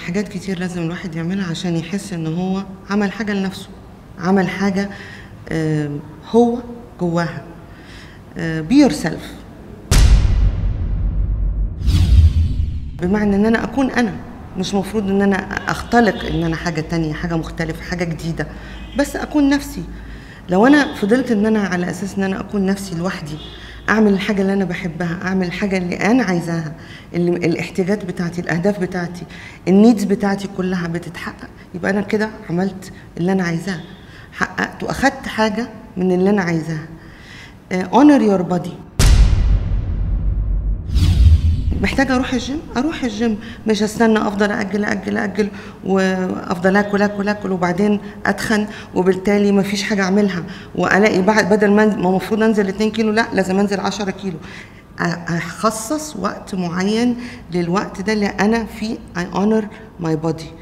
حاجات كتير لازم الواحد يعملها عشان يحس ان هو عمل حاجه لنفسه عمل حاجه آه، هو جواها بي يور سيلف بمعنى ان انا اكون انا مش مفروض ان انا اختلق ان انا حاجه تانية حاجه مختلفه حاجه جديده بس اكون نفسي لو انا فضلت ان انا على اساس ان انا اكون نفسي لوحدي اعمل الحاجه اللي انا بحبها اعمل الحاجه اللي انا عايزاها اللي الاحتياجات بتاعتي الاهداف بتاعتي النيدز بتاعتي كلها بتتحقق يبقى انا كده عملت اللي انا عايزاه حققت واخدت حاجه من اللي انا عايزاها اونر يور بودي محتاجه اروح الجيم اروح الجيم مش استنى افضل اجل اجل اجل وافضل اكل اكل اكل وبعدين اتخن وبالتالي ما فيش حاجه اعملها والاقي بعد بدل ما ما المفروض انزل 2 كيلو لا لازم انزل 10 كيلو اخصص وقت معين للوقت ده اللي انا فيه I honor my body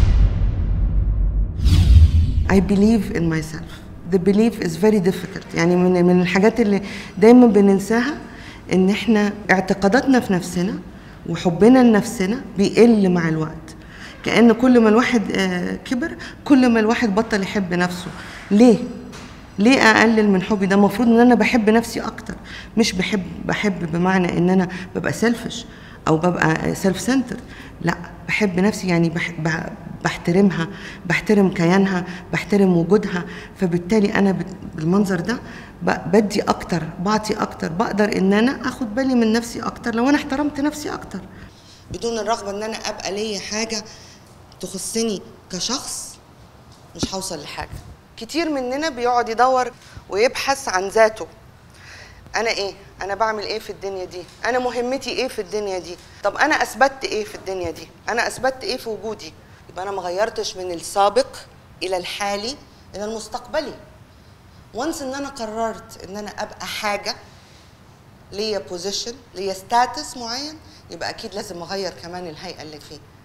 I believe in myself the belief is very difficult يعني من من الحاجات اللي دايما بننساها ان احنا اعتقاداتنا في نفسنا وحبنا لنفسنا بيقل مع الوقت كأن كل ما الواحد آه، كبر كل ما الواحد بطل يحب نفسه ليه ليه اقلل من حبي ده المفروض ان انا بحب نفسي اكتر مش بحب بحب بمعنى ان انا ببقى سيلفش او ببقى سيلف سنتر لا بحب نفسي يعني بحب بحترمها بحترم كيانها بحترم وجودها فبالتالي انا بت- بالمنظر ده ب- بدي اكتر بعطي اكتر بقدر ان انا اخد بالي من نفسي اكتر لو انا احترمت نفسي اكتر بدون الرغبه ان انا ابقى ليا حاجه تخصني كشخص مش هوصل لحاجه كتير مننا بيقعد يدور ويبحث عن ذاته انا ايه انا بعمل ايه في الدنيا دي انا مهمتي ايه في الدنيا دي طب انا اثبتت ايه في الدنيا دي انا اثبتت ايه في وجودي يبقى انا ما غيرتش من السابق الى الحالي الى المستقبلي وانس ان انا قررت ان انا ابقى حاجه ليا بوزيشن ليا ستاتس معين يبقى اكيد لازم اغير كمان الهيئه اللي فيه